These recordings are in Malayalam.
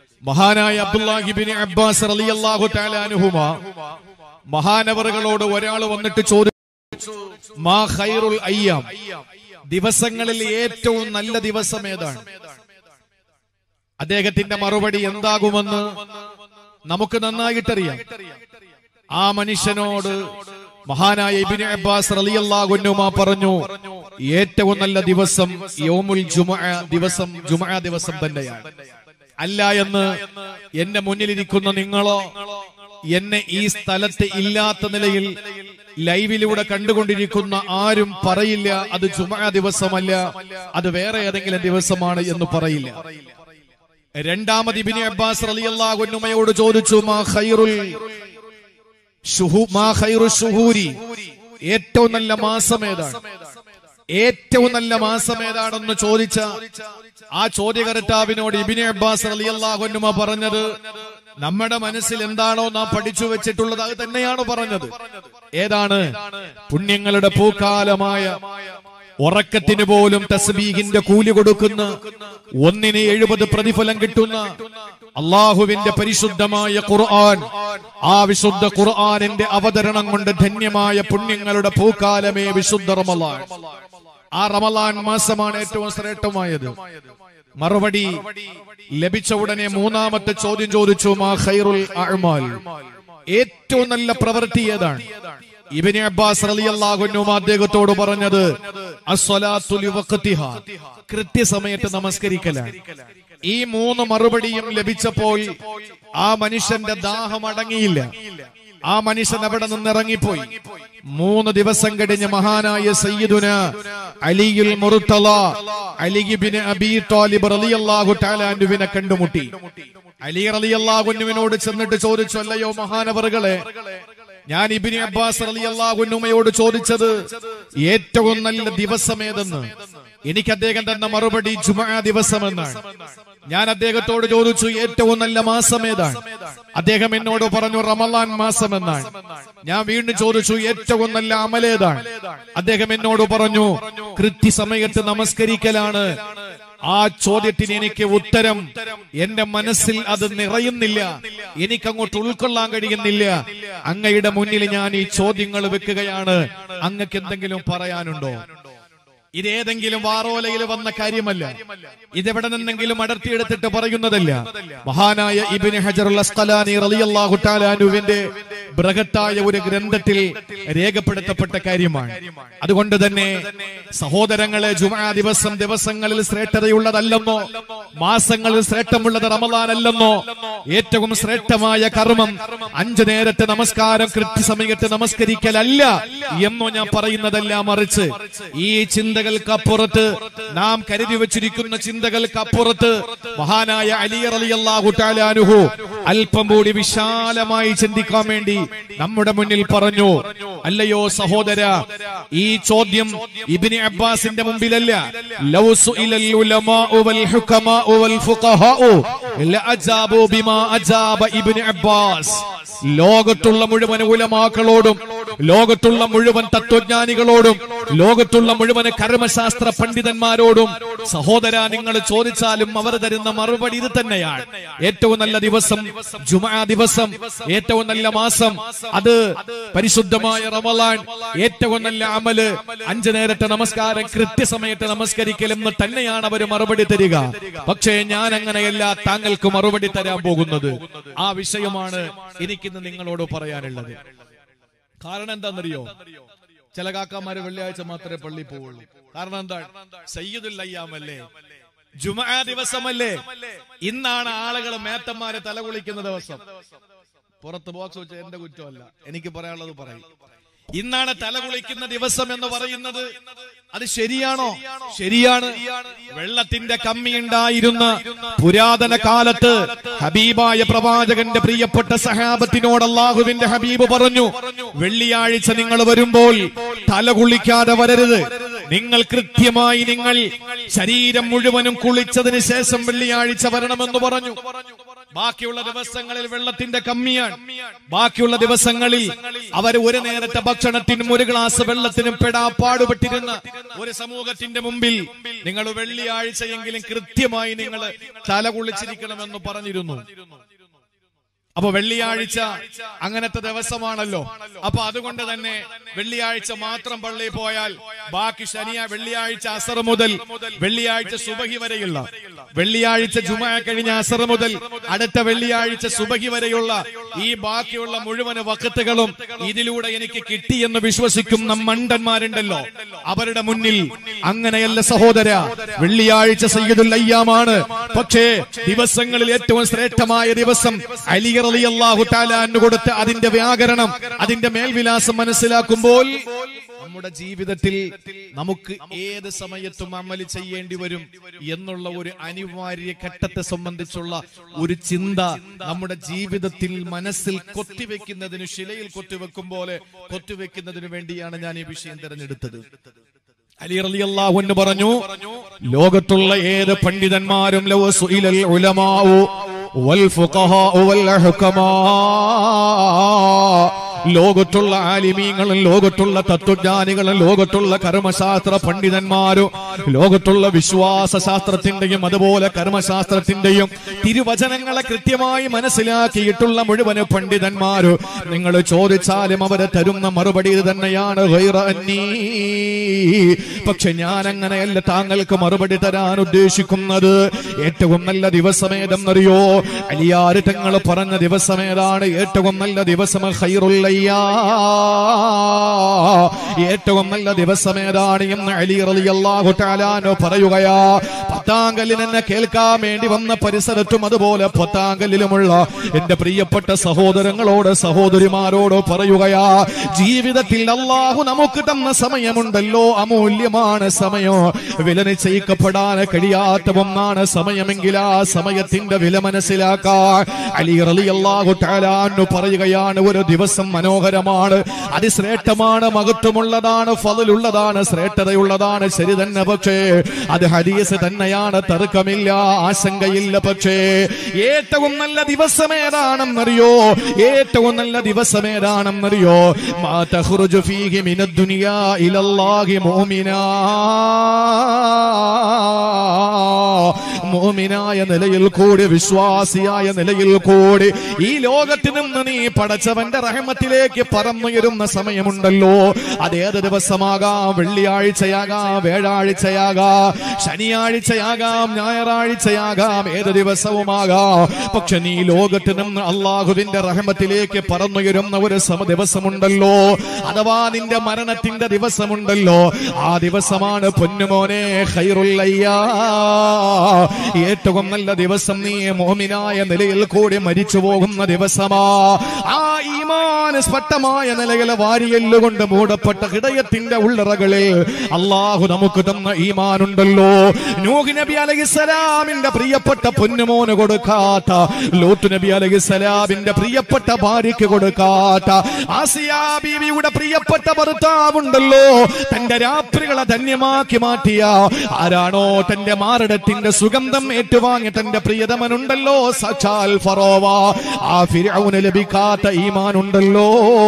മഹാനായ അബ്ദുല്ലാഹിബിൻ അബ്ബാസ് റളിയല്ലാഹു തആല അൻഹുമ മഹാനവറുകളോട് ഒരാൾ വന്നിട്ട് ചോദിച്ചു മാ ഖൈറുൽ അയ്യാം ദിവസങ്ങളിൽ ഏറ്റവും നല്ല ദിവസം ഏതാണ് അദ്ദേഹത്തിന്റെ മറുപടി എന്താകുമെന്ന് നമുക്ക് നന്നായിട്ടറിയാം ആ മനുഷ്യനോട് മഹാനായ ഇബിന് അബ്ബാസ് റളിയല്ലാഹു അൻഹുമ പറഞ്ഞു ഏറ്റവും നല്ല ദിവസം യൗമുൽ ജുമുഅ ദിവസം ജുമുഅ ദിവസം തന്നെയാണ് അല്ല എന്ന് എന്റെ മുന്നിലിരിക്കുന്ന നിങ്ങളോ എന്നെ ഈ സ്ഥലത്ത് ഇല്ലാത്ത നിലയിൽ ലൈവിലൂടെ കണ്ടുകൊണ്ടിരിക്കുന്ന ആരും പറയില്ല അത് ജുമുഅ ദിവസമല്ല അത് വേറെ ഏതെങ്കിലും ദിവസമാണ് എന്ന് പറയില്ല രണ്ടാമത് ഇബിന് അബ്ബാസ് റളിയല്ലാഹു അൻഹുമയോട് ചോദിച്ചു മാ ഖൈറുൽ ഷുഹു മാ ഖൈറു ഷുഹൂരി ഏറ്റവും നല്ല മാസം ഏതാണ് ഏറ്റവും നല്ല മാസം ഏതാണെന്ന് ചോദിച്ച ആ ചോദ്യകർത്താവിനോട് ഇബിനെ അബ്ബാസ് റളിയല്ലാഹു അൻഹുമ പറഞ്ഞത് നമ്മുടെ മനസ്സിൽ എന്താണോ നാം പഠിച്ചു വെച്ചിട്ടുള്ളത് അത് തന്നെയാണ് പറഞ്ഞത് ഏതാണ് പുണ്യങ്ങളുടെ പൂക്കാലമായ ഉറക്കത്തിന് പോലും തസ്ബീഹിന്റെ കൂലി കൊടുക്കുന്ന ഒന്നിന് എഴുപത് പ്രതിഫലം കിട്ടുന്ന അള്ളാഹുവിന്റെ പരിശുദ്ധമായ ഖുർആൻ ആ വിശുദ്ധ ഖുർആനിന്റെ അവതരണം കൊണ്ട് ധന്യമായ പുണ്യങ്ങളുടെ പൂക്കാലമേ വിശുദ്ധ റമലാൻ ആ റമലാൻ മാസമാണ് ഏറ്റവും ശ്രേഷ്ഠമായത് മറുപടി ലഭിച്ച ഉടനെ മൂന്നാമത്തെ ചോദ്യം ചോദിച്ചു മാ ഖൈറുൽ അഅ്മാൽ ഏറ്റവും നല്ല പ്രവൃത്തി ഏതാണ് ഇബിന് അബ്ബാസ് റളിയല്ലാഹു അൻഹു അദ്ദേഹത്തോട് പറഞ്ഞത് അസ്സലാത്തു ലിവഖ്തിഹ കൃത്യസമയത്ത് നമസ്കരിക്കലാണ് ഈ മൂന്ന് മറുപടിയും ലഭിച്ചപ്പോൾ ആ മനുഷ്യന്റെ ദാഹം അടങ്ങിയില്ല ആ മനുഷ്യൻ അവിടെ നിന്ന് ഇറങ്ങിപ്പോയി മൂന്ന് ദിവസം കഴിഞ്ഞ് മഹാനായ സയ്യിദുന അലിയുൽ മുറുത്തല അലിബിന് അബി താലിബ് റളിയല്ലാഹു തആല അൻഹുവിനെ കണ്ടുമുട്ടി അലി റളിയല്ലാഹു അൻഹുവിനോട് ചെന്നിട്ട് ചോദിച്ചു അല്ലയോ മഹാനവറുകളെ ഞാൻ ഇബിനി അബ്ബാസ് റളിയല്ലാഹു അൻഹുമയോട് ചോദിച്ചത് ഏറ്റവും നല്ല ദിവസം ഏതെന്ന് എനിക്ക് അദ്ദേഹം തന്ന മറുപടി ജുമാ ദിവസമെന്നാണ് ഞാൻ അദ്ദേഹത്തോട് ചോദിച്ചു ഏറ്റവും നല്ല മാസം ഏതാണ് അദ്ദേഹം എന്നോട് പറഞ്ഞു റമലാൻ മാസം എന്നാണ് ഞാൻ വീണ്ടും ചോദിച്ചു ഏറ്റവും നല്ല അമലേതാണ് അദ്ദേഹം എന്നോട് പറഞ്ഞു കൃത്യസമയത്ത് നമസ്കരിക്കലാണ് ആ ചോദ്യത്തിന് എനിക്ക് ഉത്തരം എന്റെ മനസ്സിൽ അത് നിറയുന്നില്ല എനിക്കങ്ങോട്ട് ഉൾക്കൊള്ളാൻ കഴിയുന്നില്ല അങ്ങയുടെ മുന്നിൽ ഞാൻ ഈ ചോദ്യങ്ങൾ വെക്കുകയാണ് അങ്ങക്ക് എന്തെങ്കിലും പറയാനുണ്ടോ ഇതേതെങ്കിലും വാറോലയിൽ വന്ന കാര്യമല്ല ഇതെവിടെ നിന്നെങ്കിലും അടർത്തിയെടുത്തിട്ട് പറയുന്നതല്ല മഹാനായ ഇബിന് ഹജറുൽ അസ്കലാനി റളിയല്ലാഹു തആല അൻഹുവിന്റെ ബൃഹത്തായ ഒരു ഗ്രന്ഥത്തിൽ രേഖപ്പെടുത്തപ്പെട്ട കാര്യമാണ് അതുകൊണ്ട് തന്നെ സഹോദരങ്ങളെ ജുമാ ദിവസം ദിവസങ്ങളിൽ ശ്രേഷ്ഠതയുള്ളതല്ലെന്നോ മാസങ്ങളിൽ ശ്രേഷ്ഠമുള്ളത് റമദാൻ അല്ലെന്നോ ഏറ്റവും ശ്രേഷ്ഠമായ കർമ്മം അഞ്ചു നേരത്തെ നമസ്കാരം കൃത്യസമയത്ത് നമസ്കരിക്കലല്ല എന്നോ ഞാൻ പറയുന്നതല്ല മറിച്ച് ഈ ചിന്തകൾക്കപ്പുറത്ത് നാം കരുതി വച്ചിരിക്കുന്ന ചിന്തകൾക്കപ്പുറത്ത് മഹാനായ അലി റളിയല്ലാഹു തആല അൻഹു അല്പം കൂടി വിശാലമായി ചിന്തിക്കാൻ വേണ്ടി നമ്മുടെ മുന്നിൽ പറഞ്ഞു അല്ലയോ സഹോദര ഈ ചോദ്യം ഇബ്നു അബ്ബാസിന്റെ മുമ്പിലല്ല ലൗ സുഇലൽ ഉലമാഉ വൽ ഹുകമാഉ വൽ ഫുഖഹാഉ ലഅജാബു ബിമാ അജാബ ഇബ്നു അബ്ബാസ് ലോകത്തുള്ള മുഴുവൻ ഉലമാക്കളോടും ലോകത്തുള്ള മുഴുവൻ തത്വജ്ഞാനികളോടും ലോകത്തുള്ള മുഴുവൻ കർമ്മശാസ്ത്ര പണ്ഡിതന്മാരോടും സഹോദര നിങ്ങൾ ചോദിച്ചാലും അവർ തരുന്ന മറുപടി ഇത് തന്നെയാണ് ഏറ്റവും നല്ല ദിവസം ജുമാ ദിവസം ഏറ്റവും നല്ല മാസം അത് പരിശുദ്ധമായ റമലാൻ ഏറ്റവും നല്ല അമല് അഞ്ചു നേരത്തെ നമസ്കാരം കൃത്യസമയത്ത് നമസ്കരിക്കലെന്ന് തന്നെയാണ് അവർ മറുപടി തരിക പക്ഷേ ഞാൻ അങ്ങനെയല്ല താങ്കൾക്ക് മറുപടി തരാൻ പോകുന്നത് ആ വിഷയമാണ് എനിക്കിന്ന് നിങ്ങളോട് പറയാനുള്ളത് കാരണം എന്താണെന്നറിയോ ചില കാക്കാമാര് വെള്ളിയാഴ്ച മാത്രമേ പള്ളി പോവുള്ളൂ കാരണം എന്താണ് സയ്യിദുൽ അയ്യാമല്ലേ ജുമാ ദിവസമല്ലേ ഇന്നാണ് ആളുകൾ മേത്തന്മാരെ തലകുളിക്കുന്ന ദിവസം പുറത്ത് ബോക്സ് വെച്ച എന്റെ കുറ്റമല്ല എനിക്ക് പറയാനുള്ളത് പറയും ഇന്നാണ് തലകുളിക്കുന്ന ദിവസം എന്ന് പറയുന്നത് അത് ശരിയാണോ ശരിയാണ് വെള്ളത്തിന്റെ കമ്മി ഉണ്ടായിരുന്ന പുരാതന കാലത്ത് ഹബീബായ പ്രവാചകന്റെ പ്രിയപ്പെട്ട സഹാബത്തിനോട് അള്ളാഹുവിന്റെ ഹബീബ് പറഞ്ഞു വെള്ളിയാഴ്ച നിങ്ങൾ വരുമ്പോൾ തല കുളിക്കാതെ വരരുത് നിങ്ങൾ കൃത്യമായി നിങ്ങൾ ശരീരം മുഴുവനും കുളിച്ചതിന് ശേഷം വെള്ളിയാഴ്ച വരണമെന്ന് പറഞ്ഞു ബാക്കിയുള്ള ദിവസങ്ങളിൽ വെള്ളത്തിന്റെ കമ്മിയാണ് ബാക്കിയുള്ള ദിവസങ്ങളിൽ അവർ ഒരു നേരത്തെ ഭക്ഷണത്തിനും ഒരു ഗ്ലാസ് വെള്ളത്തിനും പെടാ പാടുപെട്ടിരുന്ന ഒരു സമൂഹത്തിന്റെ മുമ്പിൽ നിങ്ങൾ വെള്ളിയാഴ്ചയെങ്കിലും കൃത്യമായി നിങ്ങൾ തല കുളിച്ചിരിക്കണമെന്ന് പറഞ്ഞിരുന്നു അപ്പൊ വെള്ളിയാഴ്ച അങ്ങനത്തെ ദിവസമാണല്ലോ അപ്പൊ അതുകൊണ്ട് തന്നെ വെള്ളിയാഴ്ച മാത്രം പള്ളിയിൽ പോയാൽ ബാക്കി ശനിയ വെള്ളിയാഴ്ച അസർ മുതൽ വെള്ളിയാഴ്ച സുബഹി വരെയുള്ള വെള്ളിയാഴ്ച ജുമ കഴിഞ്ഞ അസർ മുതൽ അടുത്ത വെള്ളിയാഴ്ച സുബഹി വരെയുള്ള ഈ ബാക്കിയുള്ള മുഴുവൻ വക്കത്തുകളും ഇതിലൂടെ എനിക്ക് കിട്ടിയെന്ന് വിശ്വസിക്കുന്ന മണ്ടന്മാരുണ്ടല്ലോ അവരുടെ മുന്നിൽ അങ്ങനെയല്ല സഹോദര വെള്ളിയാഴ്ച സയ്യിദുൽ അയ്യാമാണ് പക്ഷേ ദിവസങ്ങളിൽ ഏറ്റവും ശ്രേഷ്ഠമായ ദിവസം അലി റളിയല്ലാഹു തആല അന്നു കൊടുത്ത അതിന്റെ വ്യാകരണം അതിന്റെ മേൽവിലാസം മനസ്സിലാക്കുമ്പോൾ നമ്മുടെ ജീവിതത്തിൽ നമുക്ക് ഏത് സമയത്തും അമല് ചെയ്യേണ്ടി വരും എന്നുള്ള ഒരു അനിവാര്യ ഘട്ടത്തെ സംബന്ധിച്ചുള്ള ഒരു ചിന്ത നമ്മുടെ ജീവിതത്തിൽ മനസ്സിൽ കൊത്തിവെക്കുന്നതിന് ശിലയിൽ കൊത്തിവെക്കും പോലെ കൊത്തിവെക്കുന്നതിന് വേണ്ടിയാണ് ഞാൻ ഈ വിഷയം തിരഞ്ഞെടുത്തത് അലി റളിയല്ലാഹു അൻഹു പറഞ്ഞു ലോകത്തുള്ള ഏത് പണ്ഡിതന്മാരും ലൗ സുഇലൽ ഉലമാഉ വൽ ഫുഖഹാഉ വൽ ഹുകമാ ലോകത്തുള്ള ആലിമീങ്ങളും ലോകത്തുള്ള തത്വജ്ഞാനികളും ലോകത്തുള്ള കർമ്മശാസ്ത്ര പണ്ഡിതന്മാരും ലോകത്തുള്ള വിശ്വാസ ശാസ്ത്രത്തിന്റെയും അതുപോലെ കർമ്മശാസ്ത്രത്തിന്റെയും തിരുവചനങ്ങളെ കൃത്യമായി മനസ്സിലാക്കിയിട്ടുള്ള മുഴുവൻ പണ്ഡിതന്മാരും നിങ്ങൾ ചോദിച്ചാലും അവരെ തരുന്ന മറുപടി ഇത് തന്നെയാണ് ഗൈറ അന്നീ. പക്ഷെ ഞാൻ അങ്ങനെയല്ല താങ്കൾക്ക് മറുപടി തരാൻ ഉദ്ദേശിക്കുന്നത് ഏറ്റവും നല്ല ദിവസമേതെന്നറിയോ അലിയാര് തങ്ങൾ പറഞ്ഞ ദിവസമേതാണ് ഏറ്റവും നല്ല ദിവസം ഖൈറുല്ലയ്യാ ഏറ്റവും നല്ല ദിവസമേതാണ് എന്ന് അലി റളിയല്ലാഹു തആലാനോ പറയുകയാ പത്താങ്കലിൽ എന്നെ കേൾക്കാൻ വേണ്ടി വന്ന പരിസരത്തും അതുപോലെ പത്താങ്കലിലുമുള്ള എന്റെ പ്രിയപ്പെട്ട സഹോദരങ്ങളോട് സഹോദരിമാരോട് പറയുകയാ ജീവിതത്തിൽ അള്ളാഹു നമുക്ക് തന്ന സമയമുണ്ടല്ലോ അമൂല്യമാണ് സമയം വില നിശ്ചയിക്കപ്പെടാൻ കഴിയാത്ത ഒന്നാണ് സമയമെങ്കിൽ ആ സമയത്തിന്റെ വില മനസ്സിലാക്കാൻ അലി റളിയല്ലാഹു തആലാനു പറയുകയാണ് ഒരു ദിവസം മനോഹരമാണ് അതിശ്രേഷ്ഠമാണ് മഹത്വമുള്ളതാണ് ഫലുള്ളതാണ് ശ്രേഷ്ഠതയുള്ളതാണ് ശരി തന്നെ പക്ഷേ അത് ഹദീസ് തന്നെയാണ് തർക്കമില്ല ആശങ്കയില്ല പക്ഷേ ഏറ്റവും നല്ല ദിവസം ഏതാണെന്നറിയോ ഏറ്റവും നല്ല ദിവസം ഏതാണെന്നറിയോ മാ തഖ്റുജു ഫീഹി മിനദ് ദുനിയാ ഇലല്ലാഹി മുഅ്മിനാ മോമിനായ നിലയിൽ കൂടി വിശ്വാസിയായ നിലയിൽ കൂടി ഈ ലോകത്തിൽ നിന്ന് നീ പടച്ചവന്റെ റഹമത്തിലേക്ക് പറന്നുയരുന്ന സമയമുണ്ടല്ലോ അതേത് ദിവസമാകാം വെള്ളിയാഴ്ചയാകാം വ്യാഴാഴ്ചയാകാം ശനിയാഴ്ചയാകാം ഞായറാഴ്ചയാകാം ഏത് ദിവസവുമാകാം പക്ഷെ നീ ലോകത്തിൽ നിന്ന് അള്ളാഹുവിന്റെ റഹമത്തിലേക്ക് പറന്നുയരുന്ന ഒരു സമ ദിവസമുണ്ടല്ലോ അഥവാ നിന്റെ മരണത്തിന്റെ ദിവസമുണ്ടല്ലോ ആ ദിവസമാണ് പൊന്നുമോനെ ഖൈറുല്ലയ്യാ ഏറ്റവും നല്ല ദിവസം നീ മോമിനായ നിലയിൽ കൂടി മരിച്ചു പോകുന്ന ദിവസമാ ആ ഈമാൻ സ്പഷ്ടമായ നിലയിൽ വാരിയെല്ലുകൊണ്ട് മൂടപ്പെട്ട ഹൃദയത്തിന്റെ ഉള്ളറകളിൽ അള്ളാഹു നമുക്ക് തന്ന ഈമാനുണ്ടല്ലോ നൂഹ് നബി അലഹിസലാമിന്റെ പ്രിയപ്പെട്ട പൊന്നുമോന് കൊടുക്കാത്ത ലോത്ത് നബി അലഹിസലാമിന്റെ പ്രിയപ്പെട്ട ഭാര്യയ്ക്ക് കൊടുക്കാത്ത ആസിയാ ബീവിയുടെ പ്രിയപ്പെട്ട ഭർത്താവുണ്ടല്ലോ തന്റെ രാത്രികളെ ധന്യമാക്കി മാറ്റിയ ആരാണോ തന്റെ മാറിടത്തിന്റെ സുഗന്ധം ഏറ്റുവാങ്ങി തന്റെ പ്രിയതമനുണ്ടല്ലോ സച്ചാൽ ഫറോവ ആ ഫിരൗന് ലഭിക്കാത്ത ഈമാനുണ്ടല്ലോ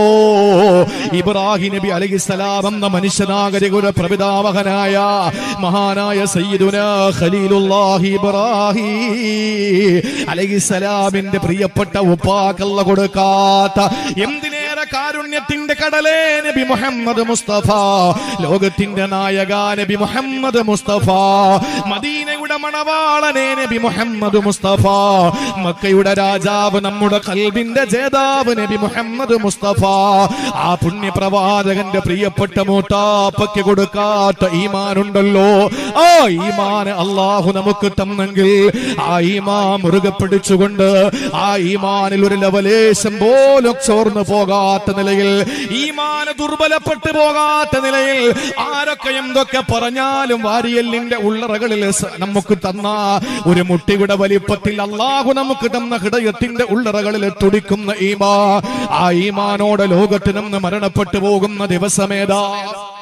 ഇബ്രാഹിം നബി അലൈഹിസ്സലാം എന്ന മനുഷ്യനാഗരികുല പ്രപിതാമഹനായ മഹാനായ സയ്യിദുന ഖലീലുല്ലാഹി ഇബ്രാഹിം അലൈഹിസ്സലാമിന്റെ പ്രിയപ്പെട്ട ഉപ്പാക്കല്ല കൊടുക്കാത്ത എന്തിനേറെ കാരുണ്യത്തിന്റെ കടലേ നബി മുഹമ്മദ് മുസ്തഫ ലോകത്തിന്റെ നായക നബി മുഹമ്മദ് മുസ്തഫ മദീനയുടെ മണവാളനെ നബി മുഹമ്മദ് മുസ്തഫ മക്കയുടെ രാജാവ് നമ്മുടെ കൽബിന്റെ ജേതാവ് നബി മുഹമ്മദ് മുസ്തഫ ആ പുണ്യപ്രവാചകന്റെ പ്രിയപ്പെട്ട മൂത്താപ്പയ്ക്ക് കൊടുക്കാത്ത ഈമാനുണ്ടല്ലോ ആ ഈമാൻ അള്ളാഹു നമുക്ക് തന്നെങ്കിൽ ആ ഈമാൻ മുറുകെ പിടിച്ചുകൊണ്ട് ആ ഈമാനിൽ ഒരു ലവലേശം പോലും ചോർന്നു പോകാത്ത നിലയിൽ ഈമാന് ദുർബലപ്പെട്ടു പോകാത്ത നിലയിൽ ആരൊക്കെ എന്തൊക്കെ പറഞ്ഞാലും വാരിയല്ലിന്റെ ഉള്ളറകളിൽ സ- നമുക്ക് തന്ന ഒരു മുട്ടിയുടെ വലിപ്പത്തിൽ അള്ളാഹു നമുക്ക് തന്ന ഹൃദയത്തിന്റെ ഉള്ളറകളിൽ തുടിക്കുന്ന ഈമാ ആ ഈമാനോടെ ലോകത്തിൽ നിന്ന് മരണപ്പെട്ടു പോകുന്ന ദിവസമേതാ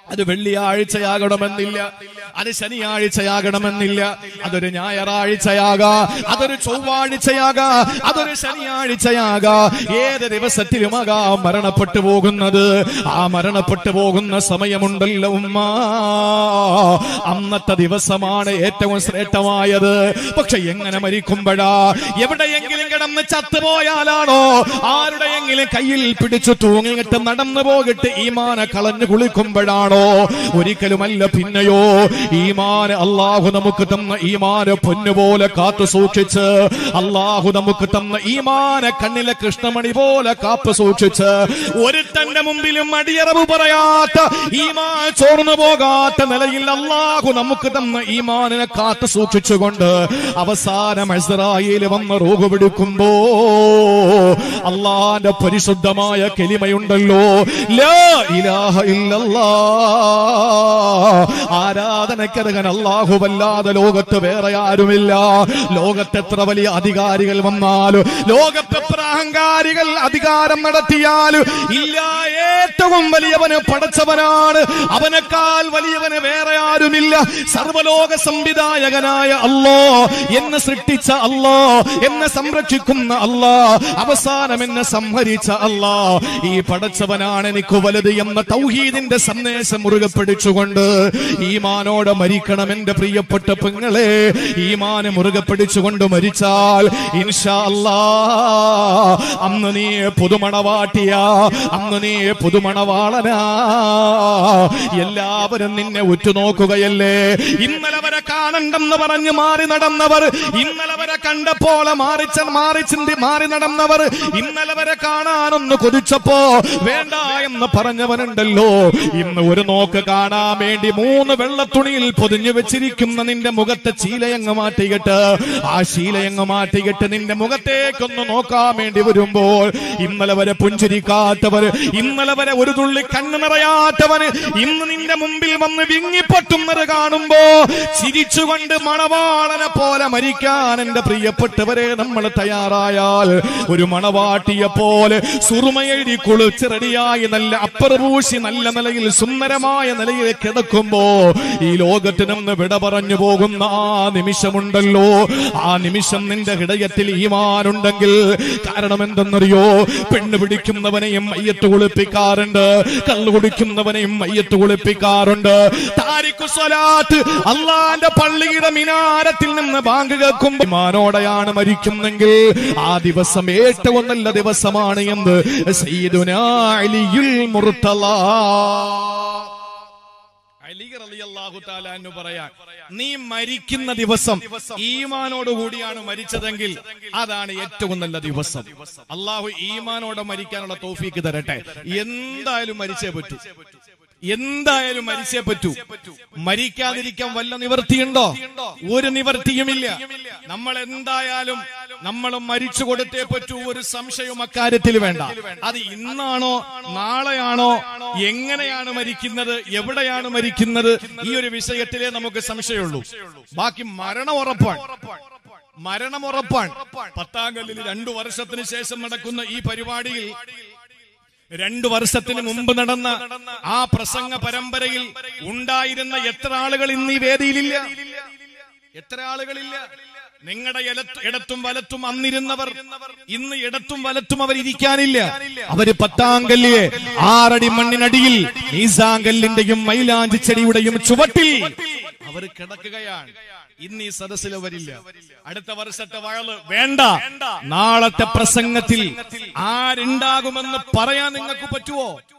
അത് വെള്ളിയാഴ്ചയാകണമെന്നില്ല അത് ശനിയാഴ്ചയാകണമെന്നില്ല അതൊരു ഞായറാഴ്ചയാകാ അതൊരു ചൊവ്വാഴ്ചയാകാ അതൊരു ശനിയാഴ്ചയാകാ ഏത് ദിവസത്തിലുമാകാ മരണപ്പെട്ടു പോകുന്നത് ആ മരണപ്പെട്ടു പോകുന്ന സമയമുണ്ടല്ലോ ഉമ്മ അന്നത്തെ ദിവസമാണ് ഏറ്റവും ശ്രേഷ്ഠമായത് പക്ഷെ എങ്ങനെ മരിക്കുമ്പോഴാ എവിടെയെങ്കിലും കിടന്ന് ചത്തുപോയാലാണോ ആരുടെയെങ്കിലും കയ്യിൽ പിടിച്ചു തൂങ്ങിയിട്ട് നടന്നു പോകിട്ട് ഈമാന കളഞ്ഞു കുളിക്കുമ്പോഴാണോ ഒരിക്കലുമല്ല പിന്നെയോ ഈമാന അള്ളാഹു നമുക്ക് തന്ന ഈമാന പൊന്നുപോലെ കാത്തു സൂക്ഷിച്ച് അള്ളാഹു നമുക്ക് തന്ന ഈമാന കണ്ണിലെ കൃഷ്ണമണി പോലെ കാത്തു സൂക്ഷിച്ച് ഒരുത്തന്റെ മുമ്പിലും അടിയറവ് പറയാത്ത ഈമാ ചോർന്നു പോകാത്ത നിലയിൽ അള്ളാഹു നമുക്ക് തന്ന ഈമാനിനെ കാത്തു സൂക്ഷിച്ചുകൊണ്ട് അവസാനം ഇസ്രായേൽ വന്ന് റോഗ് പിടിക്കുമ്പോ അള്ളാന്റെ പരിശുദ്ധമായ കെലിമയുണ്ടല്ലോ ലാ ഇലാഹ ഇല്ലല്ലാ ആരാധനക്കരകൻ അല്ലാഹുവല്ലാതെ ലോകത്ത് വേറെ ആരുമില്ല ലോകത്ത് എത്ര വലിയ അധികാരികൾ വന്നാലും ലോകത്ത് എത്ര അഹങ്കാരികൾ അധികാരം നടത്തിയാലും ഇല്ല ഏറ്റവും വലിയവന് പടച്ചവനാണ് അവനേക്കാൾ വലിയവന് വേറെ ആരുമില്ല സർവലോക സംവിധായകനായ അല്ലോ എന്നെ സൃഷ്ടിച്ച അല്ലോ എന്നെ സംരക്ഷിക്കുന്ന അല്ലാ അവസാനം എന്നെ സംഹരിച്ച അല്ലാ ഈ പടച്ചവനാണ് എനിക്ക് വലുത് എന്ന തൗഹീദിന്റെ സന്ദേശം മുറുകെ പിടിച്ചുകൊണ്ട് ഈമാനോടെ മരിക്കണം എന്റെ പ്രിയപ്പെട്ട പെങ്ങളെ ഈമാനെ മുറുകെ പിടിച്ചുകൊണ്ട് മരിച്ചാൽ ഇൻഷാ അല്ലാ അന്ന് നീ പുതുമണവാട്ടിയ അന്ന് നീ പുതുമണവാളനാ എല്ലാവരും നിന്നെ ഉറ്റുനോക്കുകയല്ലേ ഇന്നലെ വരെ കാണണ്ടെന്ന് പറഞ്ഞ് മാറി നടന്നവർ ഇന്നലെ വരെ കണ്ടപ്പോൾ മാറിച്ച മാറി ചിന്തി മാറി നടന്നവർ ഇന്നലെ വരെ കാണാനൊന്ന് കൊതിച്ചപ്പോ വേണ്ട എന്ന് പറഞ്ഞവനുണ്ടല്ലോ ഇന്ന് ഒരു നോക്ക് കാണാൻ വേണ്ടി മൂന്ന് വെള്ളത്തുണിയിൽ പൊതിഞ്ഞു വെച്ചിരിക്കുന്ന നിന്റെ മുഖത്തെ ചീലയങ്ങ് മാറ്റിയിട്ട് ആ ശീലയങ്ങ് മാറ്റിയിട്ട് നിന്റെ മുഖത്തേക്കൊന്ന് നോക്കാൻ വേണ്ടി വരുമ്പോൾ ഇന്നലെ വരെ പുഞ്ചിരിക്കാത്തവർ ഇന്നലെ വരെ ഒരു തുള്ളി കണ്ണു നിറയാത്തവന് ഇന്ന് നിന്റെ മുമ്പിൽ വന്ന് വിങ്ങിപ്പൊട്ടുന്നത് കാണുമ്പോ ചിരിച്ചുകൊണ്ട് മണവാളനെ പോലെ മരിക്കാൻ എന്റെ പ്രിയപ്പെട്ടവരെ നമ്മൾ തയ്യാറായാൽ ഒരു മണവാട്ടിയെ പോലെ സുറുമയെഴുതി കുളിച്ച് റെഡിയായി നല്ല അപ്പറപൂശി നല്ല നിലയിൽ സുന്ദരമായ നിലയിൽ കിടക്കുമ്പോ ഈ ലോകത്ത് നിന്ന് വിട പറഞ്ഞു പോകുന്ന ആ നിമിഷമുണ്ടല്ലോ ആ നിമിഷം നിന്റെ ഹൃദയത്തിൽ ഈമാനുണ്ടെങ്കിൽ കാരണം എന്തെന്നറിയോ പെണ്ണ് പിടിക്കുന്നവനെയും മയ്യത്ത് കുളിപ്പിക്കാറുണ്ട് കള്ളു കുടിക്കുന്നവനെയും മയ്യത്ത് കുളിപ്പിക്കാറുണ്ട് താരിഖു സ്വലാത്ത് അള്ളാന്റെ പള്ളിയുടെ മിനാരത്തിൽ നിന്ന് ബാങ്ക് കേൾക്കുമ്പോൾ ഈമാനോടെയാണ് മരിക്കുന്നെങ്കിൽ ആ ദിവസം ഏറ്റവും നല്ല ദിവസമാണ് എന്ന് സയ്യിദുനാ അലിയുൽ മുർത്തല അലി റളിയല്ലാഹു തആല എന്ന് പറയാൻ നീ മരിക്കുന്ന ദിവസം ഈമാനോട് കൂടിയാണ് മരിച്ചതെങ്കിൽ അതാണ് ഏറ്റവും നല്ല ദിവസം അള്ളാഹു ഈമാനോടെ മരിക്കാനുള്ള തോഫീക്ക് തരട്ടെ എന്തായാലും മരിച്ചേ പറ്റൂ എന്തായാലും മരിച്ചേ പറ്റൂ മരിക്കാതിരിക്കാൻ വല്ല നിവർത്തിയുണ്ടോ ഒരു നിവർത്തിയുമില്ല നമ്മൾ എന്തായാലും നമ്മൾ മരിച്ചു കൊടുത്തേ പറ്റൂ ഒരു സംശയവും അക്കാര്യത്തിൽ വേണ്ട അത് ഇന്നാണോ നാളെയാണോ എങ്ങനെയാണ് മരിക്കുന്നത് എവിടെയാണ് മരിക്കുന്നത് ഈ ഒരു വിഷയത്തിലേ നമുക്ക് സംശയമുള്ളൂ ബാക്കി മരണം ഉറപ്പാണ് മരണം ഉറപ്പാണ് പത്താം കല്ലിൽ രണ്ടു വർഷത്തിന് ശേഷം നടക്കുന്ന ഈ പരിപാടിയിൽ രണ്ടു വർഷത്തിന് മുമ്പ് നടന്ന ആ പ്രസംഗ പരമ്പരയിൽ ഉണ്ടായിരുന്ന എത്ര ആളുകൾ ഇന്ന് ഈ വേദിയിലില്ല എത്ര ആളുകളില്ല നിങ്ങളുടെ ഇടത്തും വലത്തും അന്നിരുന്നവർ ഇന്ന് ഇടത്തും വലത്തും അവർ ഇരിക്കാനില്ല അവര് പത്താങ്കല്ലിയെ ആറടി മണ്ണിനടിയിൽ നീസാങ്കല്ലിന്റെയും മൈലാഞ്ചി ചെടിയുടെയും ചുവട്ടിൽ അവർ കിടക്കുകയാണ് ഇന്ന് ഈ സദസ്സിൽ വരില്ല അടുത്ത വർഷത്തെ വഴല് വേണ്ട നാളത്തെ പ്രസംഗത്തിൽ ആരുണ്ടാകുമെന്ന് പറയാൻ നിങ്ങൾക്ക് പറ്റുമോ